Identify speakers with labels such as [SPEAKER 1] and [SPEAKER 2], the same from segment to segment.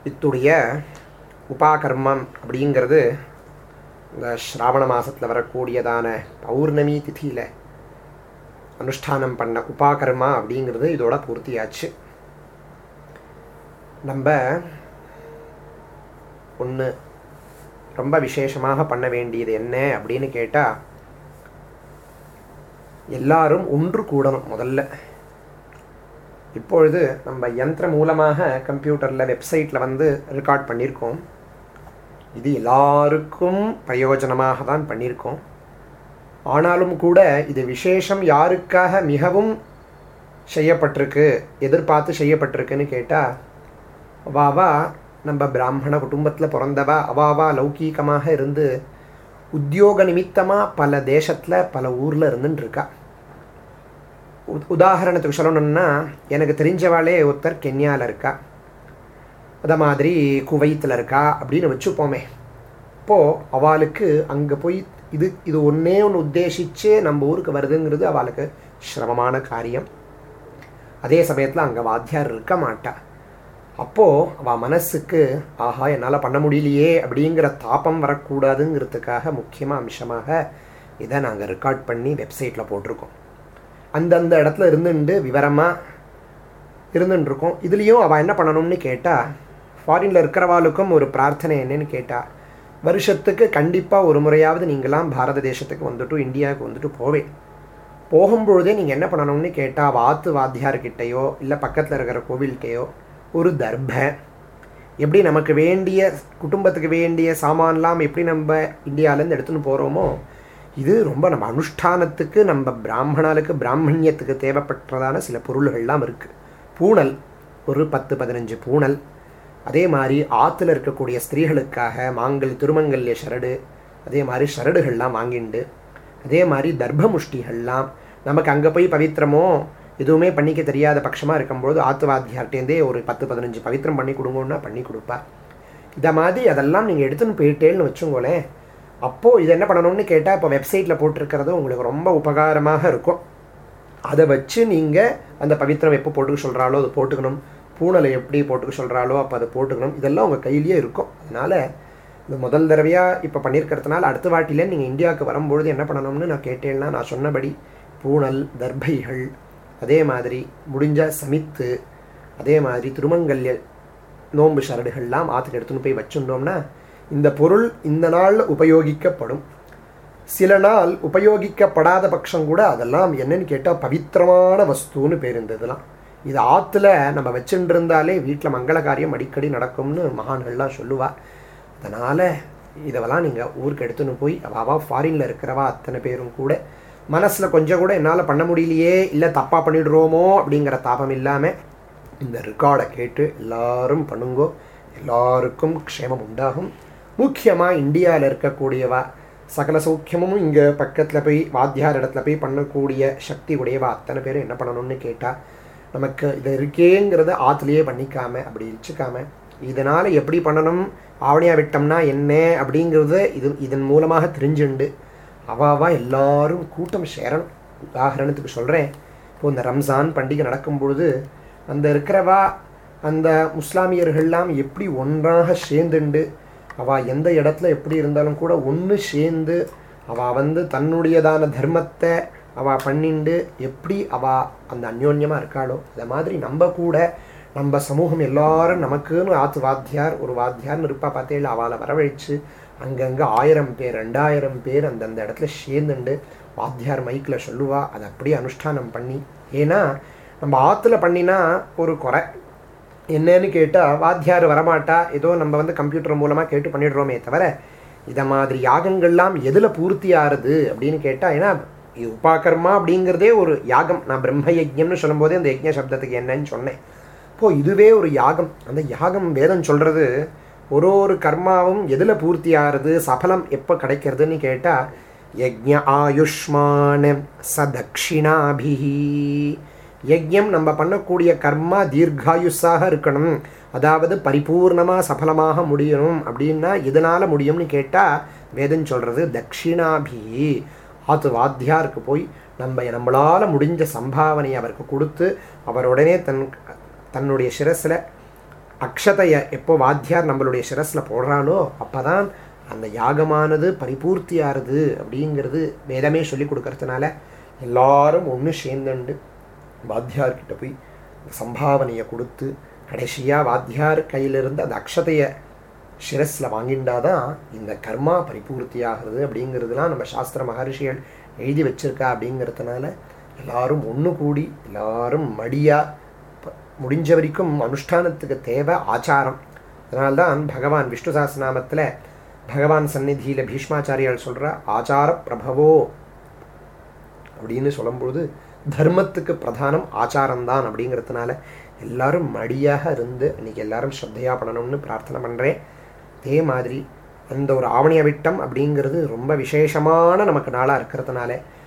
[SPEAKER 1] இத்துடைய உபாகர்மம் அப்படிங்கிறது இந்த ஸ்ராவண மாதத்தில் வரக்கூடியதான பௌர்ணமி திதியில் அனுஷ்டானம் பண்ண உபாகர்மா அப்படிங்கிறது இதோட பூர்த்தியாச்சு நம்ம ஒன்று ரொம்ப விசேஷமாக பண்ண வேண்டியது என்ன அப்படின்னு கேட்டால் எல்லாரும் ஒன்று கூடணும் முதல்ல இப்பொழுது நம்ம யந்திர மூலமாக கம்ப்யூட்டரில் வெப்சைட்டில் வந்து ரெக்கார்ட் பண்ணியிருக்கோம் இது எல்லாருக்கும் பிரயோஜனமாக தான் பண்ணியிருக்கோம் ஆனாலும் கூட இது விசேஷம் யாருக்காக மிகவும் செய்யப்பட்டிருக்கு எதிர்பார்த்து செய்யப்பட்டிருக்குன்னு கேட்டால் அவாவா நம்ம பிராமண குடும்பத்தில் பிறந்தவா அவாவா லௌகீகமாக இருந்து உத்தியோக நிமித்தமாக பல தேசத்தில் பல ஊரில் இருந்துட்டுருக்கா உ- உதாரணத்துக்கு சொல்லணும்னா எனக்கு தெரிஞ்சவாளே ஒருத்தர் கென்யாவில் இருக்கா அத மாதிரி குவைத்தில் இருக்கா அப்படின்னு வச்சுப்போமே இப்போது அவளுக்கு அங்கே போய் இது இது ஒன்றே ஒன்று உத்தேசித்து நம்ம ஊருக்கு வருதுங்கிறது அவளுக்கு சிரமமான காரியம் அதே சமயத்தில் அங்கே வாத்தியார் இருக்க மாட்டா அப்போது அவள் மனசுக்கு ஆஹா என்னால் பண்ண முடியலையே அப்படிங்கிற தாபம் வரக்கூடாதுங்கிறதுக்காக முக்கியமாக அம்சமாக இதை நாங்கள் ரெக்கார்ட் பண்ணி வெப்சைட்டில் போட்டிருக்கோம் அந்தந்த இடத்துல இருந்துட்டு விவரமாக இருந்துட்டுருக்கோம் இதுலேயும் அவள் என்ன பண்ணணும்னு கேட்டால் ஃபாரினில் இருக்கிறவாளுக்கும் ஒரு பிரார்த்தனை என்னன்னு கேட்டால் வருஷத்துக்கு கண்டிப்பாக ஒரு முறையாவது நீங்களாம் பாரத தேசத்துக்கு வந்துட்டு இந்தியாவுக்கு வந்துட்டு போவேன் போகும்பொழுதே நீங்கள் என்ன பண்ணணும்னு கேட்டால் வாத்து வாத்தியார்கிட்டயோ இல்லை பக்கத்தில் இருக்கிற கோவில்கிட்டயோ ஒரு தர்ப எப்படி நமக்கு வேண்டிய குடும்பத்துக்கு வேண்டிய சாமான்லாம் எப்படி நம்ம இந்தியாவிலேருந்து எடுத்துன்னு போகிறோமோ இது ரொம்ப நம்ம அனுஷ்டானத்துக்கு நம்ம பிராமணாளுக்கு பிராமணியத்துக்கு தேவைப்பட்டதான சில பொருள்கள்லாம் இருக்குது பூணல் ஒரு பத்து பதினஞ்சு பூணல் அதே மாதிரி ஆற்றுல இருக்கக்கூடிய ஸ்திரீகளுக்காக மாங்கல் திருமங்கல்ய ஷரடு அதே மாதிரி ஷரடுகள்லாம் வாங்கிண்டு அதே மாதிரி தர்ப்ப முஷ்டிகள்லாம் நமக்கு அங்கே போய் பவித்திரமோ எதுவுமே பண்ணிக்க தெரியாத பட்சமாக இருக்கும்போது ஆத்துவாத்தியார்ட்டேருந்தே ஒரு பத்து பதினஞ்சு பவித்திரம் பண்ணி கொடுங்கன்னா பண்ணி கொடுப்பா இதை மாதிரி அதெல்லாம் நீங்கள் எடுத்துன்னு போயிட்டேன்னு வச்சுங்களேன் அப்போது இது என்ன பண்ணணும்னு கேட்டால் இப்போ வெப்சைட்டில் போட்டிருக்கிறது உங்களுக்கு ரொம்ப உபகாரமாக இருக்கும் அதை வச்சு நீங்கள் அந்த பவித்திரம் எப்போ போட்டுக்க சொல்கிறாலோ அது போட்டுக்கணும் பூனலை எப்படி போட்டுக்க சொல்கிறாலோ அப்போ அதை போட்டுக்கணும் இதெல்லாம் உங்கள் கையிலேயே இருக்கும் அதனால் இந்த முதல் தடவையாக இப்போ பண்ணியிருக்கிறதுனால அடுத்த வாட்டிலே நீங்கள் இந்தியாவுக்கு வரும்பொழுது என்ன பண்ணணும்னு நான் கேட்டேன்னா நான் சொன்னபடி பூனல் தர்பைகள் அதே மாதிரி முடிஞ்ச சமித்து அதே மாதிரி திருமங்கல்ய நோன்பு சரடுகள்லாம் ஆற்றுக்கு எடுத்துன்னு போய் வச்சுட்டோம்னா இந்த பொருள் இந்த நாள் உபயோகிக்கப்படும் சில நாள் உபயோகிக்கப்படாத பட்சம் கூட அதெல்லாம் என்னன்னு கேட்டால் பவித்திரமான வஸ்துன்னு பேர் இந்த இதெல்லாம் இது ஆற்றுல நம்ம வச்சுட்டு இருந்தாலே வீட்டில் மங்கள காரியம் அடிக்கடி நடக்கும்னு மகான்கள்லாம் சொல்லுவா அதனால் இதெல்லாம் நீங்கள் ஊருக்கு எடுத்துன்னு போய் அவாவா ஃபாரினில் இருக்கிறவா அத்தனை பேரும் கூட மனசில் கொஞ்சம் கூட என்னால் பண்ண முடியலையே இல்லை தப்பாக பண்ணிடுறோமோ அப்படிங்கிற தாபம் இல்லாமல் இந்த ரெக்கார்டை கேட்டு எல்லாரும் பண்ணுங்கோ எல்லாருக்கும் க்ஷேமம் உண்டாகும் முக்கியமாக இந்தியாவில் இருக்கக்கூடியவா சகல சௌக்கியமும் இங்கே பக்கத்தில் போய் வாத்தியார் இடத்துல போய் பண்ணக்கூடிய சக்தி உடையவா அத்தனை பேரும் என்ன பண்ணணும்னு கேட்டால் நமக்கு இது இருக்கேங்கிறத ஆற்றுலையே பண்ணிக்காம அப்படி வச்சுக்காம இதனால் எப்படி பண்ணணும் ஆவணியா விட்டோம்னா என்ன அப்படிங்கிறத இது இதன் மூலமாக தெரிஞ்சுண்டு அவாவா எல்லாரும் கூட்டம் சேரணும் உதாரணத்துக்கு சொல்கிறேன் இப்போ இந்த ரம்ஜான் பண்டிகை நடக்கும் பொழுது அந்த இருக்கிறவா அந்த முஸ்லாமியர்கள்லாம் எப்படி ஒன்றாக சேர்ந்துண்டு அவள் எந்த இடத்துல எப்படி இருந்தாலும் கூட ஒன்று சேர்ந்து அவள் வந்து தன்னுடையதான தர்மத்தை அவள் பண்ணிண்டு எப்படி அவள் அந்த அந்யோன்யமாக இருக்காளோ அந்த மாதிரி நம்ம கூட நம்ம சமூகம் எல்லாரும் நமக்குன்னு ஆத்து வாத்தியார் ஒரு வாத்தியார்னு இருப்பா பார்த்தேன் அவளை வரவழைச்சு அங்கங்கே ஆயிரம் பேர் ரெண்டாயிரம் பேர் அந்தந்த இடத்துல சேர்ந்துண்டு வாத்தியார் மைக்கில் சொல்லுவா அதை அப்படியே அனுஷ்டானம் பண்ணி ஏன்னா நம்ம ஆற்றுல பண்ணினா ஒரு குறை என்னன்னு கேட்டால் வாத்தியார் வரமாட்டா ஏதோ நம்ம வந்து கம்ப்யூட்டர் மூலமாக கேட்டு பண்ணிடுறோமே தவிர இதை மாதிரி யாகங்கள்லாம் எதில் பூர்த்தி ஆறுது அப்படின்னு கேட்டால் ஏன்னா இது உபாகர்மா அப்படிங்கிறதே ஒரு யாகம் நான் பிரம்ம யஜ்யம்னு சொல்லும்போதே அந்த யஜ்ஞ சப்தத்துக்கு என்னன்னு சொன்னேன் இப்போது இதுவே ஒரு யாகம் அந்த யாகம் வேதம் சொல்கிறது ஒரு ஒரு கர்மாவும் எதில் பூர்த்தி ஆறுது சபலம் எப்போ கிடைக்கிறதுன்னு கேட்டால் யஜ்ஞ ஆயுஷ்மான சதக்ஷிணாபிஹி யஜ்யம் நம்ம பண்ணக்கூடிய கர்மா தீர்காயுஸாக இருக்கணும் அதாவது பரிபூர்ணமாக சஃலமாக முடியணும் அப்படின்னா இதனால் முடியும்னு கேட்டால் வேதம் சொல்கிறது தக்ஷிணாபி ஆத்து வாத்தியாருக்கு போய் நம்ம நம்மளால் முடிஞ்ச சம்பாவனையை அவருக்கு கொடுத்து அவர் உடனே தன் தன்னுடைய சிரஸில் அக்ஷதையை எப்போ வாத்தியார் நம்மளுடைய சிரஸில் போடுறானோ அப்போ தான் அந்த யாகமானது பரிபூர்த்தியாகுது அப்படிங்கிறது வேதமே சொல்லி கொடுக்கறதுனால எல்லாரும் ஒன்று சேர்ந்துண்டு வாத்தியார்கிட்ட போய் சம்பாவனையை கொடுத்து கடைசியாக வாத்தியார் கையிலிருந்து அந்த அக்ஷதையை சிரஸில் வாங்கிண்டாதான் இந்த கர்மா பரிபூர்த்தி ஆகிறது அப்படிங்கிறதுலாம் நம்ம சாஸ்திர மகர்ஷிகள் எழுதி வச்சிருக்கா அப்படிங்கிறதுனால எல்லாரும் ஒன்று கூடி எல்லாரும் மடியாக முடிஞ்ச வரைக்கும் அனுஷ்டானத்துக்கு தேவை ஆச்சாரம் அதனால்தான் பகவான் விஷ்ணு சாஸ்திரநாமத்தில் பகவான் சந்நிதியில் பீஷ்மாச்சாரியால் சொல்கிற ஆச்சார பிரபவோ அப்படின்னு சொல்லும்பொழுது தர்மத்துக்கு பிரதானம் ஆச்சாரம்தான் அப்படிங்கிறதுனால எல்லாரும் மடியாக இருந்து இன்னைக்கு எல்லாரும் ஸ்ரத்தையாக பண்ணணும்னு பிரார்த்தனை பண்ணுறேன் அதே மாதிரி அந்த ஒரு ஆவணிய விட்டம் அப்படிங்கிறது ரொம்ப விசேஷமான நமக்கு நாளாக இருக்கிறதுனால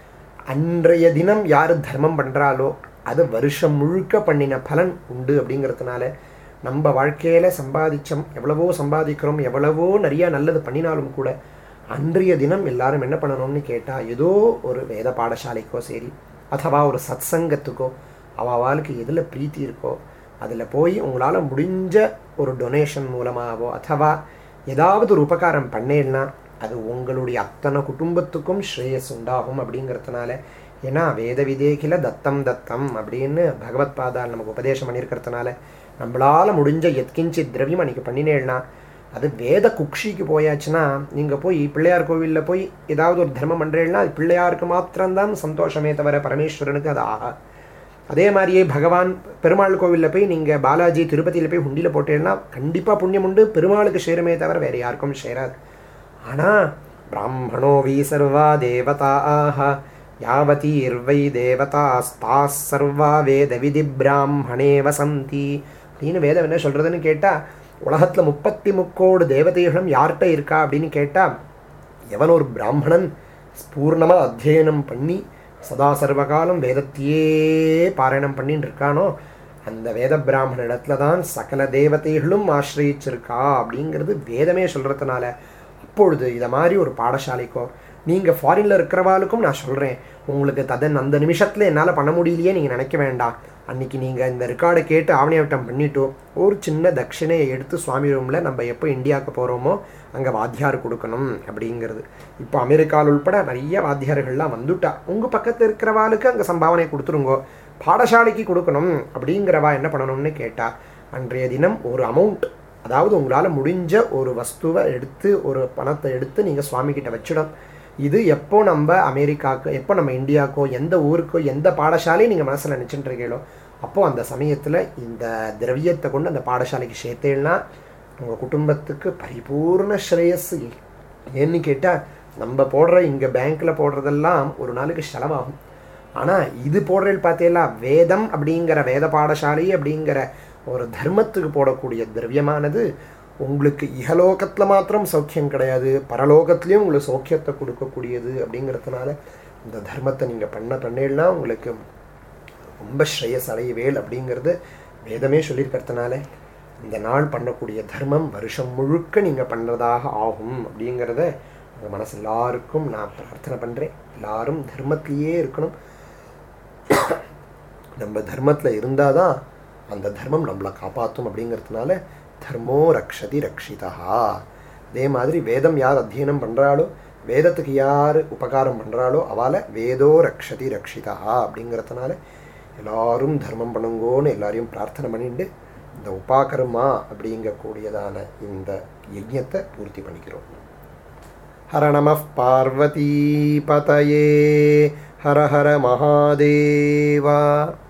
[SPEAKER 1] அன்றைய தினம் யார் தர்மம் பண்ணுறாலோ அது வருஷம் முழுக்க பண்ணின பலன் உண்டு அப்படிங்கிறதுனால நம்ம வாழ்க்கையில் சம்பாதிச்சோம் எவ்வளவோ சம்பாதிக்கிறோம் எவ்வளவோ நிறையா நல்லது பண்ணினாலும் கூட அன்றைய தினம் எல்லாரும் என்ன பண்ணணும்னு கேட்டால் ஏதோ ஒரு வேத பாடசாலைக்கோ சரி அதுவா ஒரு சத்சங்கத்துக்கோ அவளுக்கு எதில் பிரீத்தி இருக்கோ அதில் போய் உங்களால் முடிஞ்ச ஒரு டொனேஷன் மூலமாகவோ அதுவா ஏதாவது ஒரு உபகாரம் பண்ணேன்னா அது உங்களுடைய அத்தனை குடும்பத்துக்கும் ஸ்ரேயஸ் உண்டாகும் அப்படிங்கிறதுனால ஏன்னா வேத விதேகில தத்தம் தத்தம் அப்படின்னு பகவத் பாதால் நமக்கு உபதேசம் பண்ணியிருக்கிறதுனால நம்மளால் முடிஞ்ச எத்கிஞ்சி திரவியம் அன்றைக்கி பண்ணினேன்னா அது வேத குக்ஷிக்கு போயாச்சுன்னா நீங்கள் போய் பிள்ளையார் கோவிலில் போய் ஏதாவது ஒரு தர்மம் பண்ணுறேன்னா அது பிள்ளையாருக்கு மாத்திரம்தான் சந்தோஷமே தவிர பரமேஸ்வரனுக்கு அது ஆகா அதே மாதிரியே பகவான் பெருமாள் கோவிலில் போய் நீங்கள் பாலாஜி திருப்பதியில் போய் உண்டியில் போட்டேன்னா கண்டிப்பாக புண்ணியம் உண்டு பெருமாளுக்கு சேருமே தவிர வேறு யாருக்கும் சேராது ஆனால் பிராமணோ வி சர்வா தேவதா ஆஹா யாவதீர்வை தேவதாஸ்தா சர்வா வேத விதி பிராமணே வசந்தி அப்படின்னு வேதம் என்ன சொல்கிறதுன்னு கேட்டால் உலகத்தில் முப்பத்தி முக்கோடு தேவதைகளும் யார்கிட்ட இருக்கா அப்படின்னு கேட்டால் எவன் ஒரு பிராமணன் பூர்ணமாக அத்தியனம் பண்ணி சதா சர்வகாலம் வேதத்தையே பாராயணம் பண்ணிட்டு இருக்கானோ அந்த வேத பிராமண இடத்துல தான் சகல தேவதைகளும் ஆசிரியிச்சிருக்கா அப்படிங்கிறது வேதமே சொல்கிறதுனால அப்பொழுது இதை மாதிரி ஒரு பாடசாலைக்கோ நீங்கள் ஃபாரினில் இருக்கிறவாளுக்கும் நான் சொல்கிறேன் உங்களுக்கு ததன் அந்த நிமிஷத்தில் என்னால் பண்ண முடியலையே நீங்கள் நினைக்க வேண்டாம் அன்றைக்கி நீங்கள் இந்த ரெக்கார்டை கேட்டு ஆவணியாட்டம் பண்ணிட்டோ ஒரு சின்ன தட்சிணையை எடுத்து சுவாமி ரூமில் நம்ம எப்போ இந்தியாவுக்கு போகிறோமோ அங்கே வாத்தியார் கொடுக்கணும் அப்படிங்கிறது இப்போ அமெரிக்காவில் உள்பட நிறைய வாத்தியார்கள்லாம் வந்துட்டா உங்கள் பக்கத்தில் இருக்கிறவாளுக்கு அங்கே சம்பாவனை கொடுத்துருங்கோ பாடசாலைக்கு கொடுக்கணும் அப்படிங்கிறவா என்ன பண்ணணும்னு கேட்டால் அன்றைய தினம் ஒரு அமௌண்ட் அதாவது உங்களால் முடிஞ்ச ஒரு வஸ்துவை எடுத்து ஒரு பணத்தை எடுத்து நீங்கள் சுவாமிகிட்ட வச்சிடும் இது எப்போ நம்ம அமெரிக்காவுக்கு எப்போ நம்ம இந்தியாவுக்கோ எந்த ஊருக்கோ எந்த பாடசாலையும் நீங்கள் மனசில் நினச்சிட்டு இருக்கீங்களோ அப்போது அந்த சமயத்தில் இந்த திரவியத்தை கொண்டு அந்த பாடசாலைக்கு சேர்த்தேன்னா உங்கள் குடும்பத்துக்கு பரிபூர்ண ஸ்ரேயஸ் ஏன்னு கேட்டால் நம்ம போடுற இங்கே பேங்க்கில் போடுறதெல்லாம் ஒரு நாளுக்கு செலவாகும் ஆனால் இது போடுறது பார்த்தீங்களா வேதம் அப்படிங்கிற வேத பாடசாலை அப்படிங்கிற ஒரு தர்மத்துக்கு போடக்கூடிய திரவியமானது உங்களுக்கு இகலோகத்தில் மாத்திரம் சௌக்கியம் கிடையாது பரலோகத்துலேயும் உங்களுக்கு சௌக்கியத்தை கொடுக்கக்கூடியது அப்படிங்கிறதுனால இந்த தர்மத்தை நீங்கள் பண்ண பண்ணேன்னா உங்களுக்கு ரொம்ப ஸ்ரேயஸ் அடையவேல் அப்படிங்கிறது வேதமே சொல்லியிருக்கிறதுனால இந்த நாள் பண்ணக்கூடிய தர்மம் வருஷம் முழுக்க நீங்கள் பண்ணுறதாக ஆகும் அப்படிங்கிறத உங்கள் மனசு எல்லாருக்கும் நான் பிரார்த்தனை பண்ணுறேன் எல்லாரும் தர்மத்திலேயே இருக்கணும் நம்ம தர்மத்தில் இருந்தால் தான் அந்த தர்மம் நம்மளை காப்பாற்றும் அப்படிங்கிறதுனால தர்மோ ரக்ஷதி ரக்ஷிதா அதே மாதிரி வேதம் யார் அத்தியனம் பண்ணுறாளோ வேதத்துக்கு யார் உபகாரம் பண்ணுறாளோ அவளை வேதோ ரக்ஷதி ரக்ஷிதா அப்படிங்கிறதுனால எல்லாரும் தர்மம் பண்ணுங்கோன்னு எல்லாரையும் பிரார்த்தனை பண்ணிட்டு இந்த உபாகர்மா அப்படிங்கக்கூடியதான இந்த யஜ்யத்தை பூர்த்தி பண்ணிக்கிறோம் ஹர நம பார்வதி பதயே ஹர ஹர மகாதேவா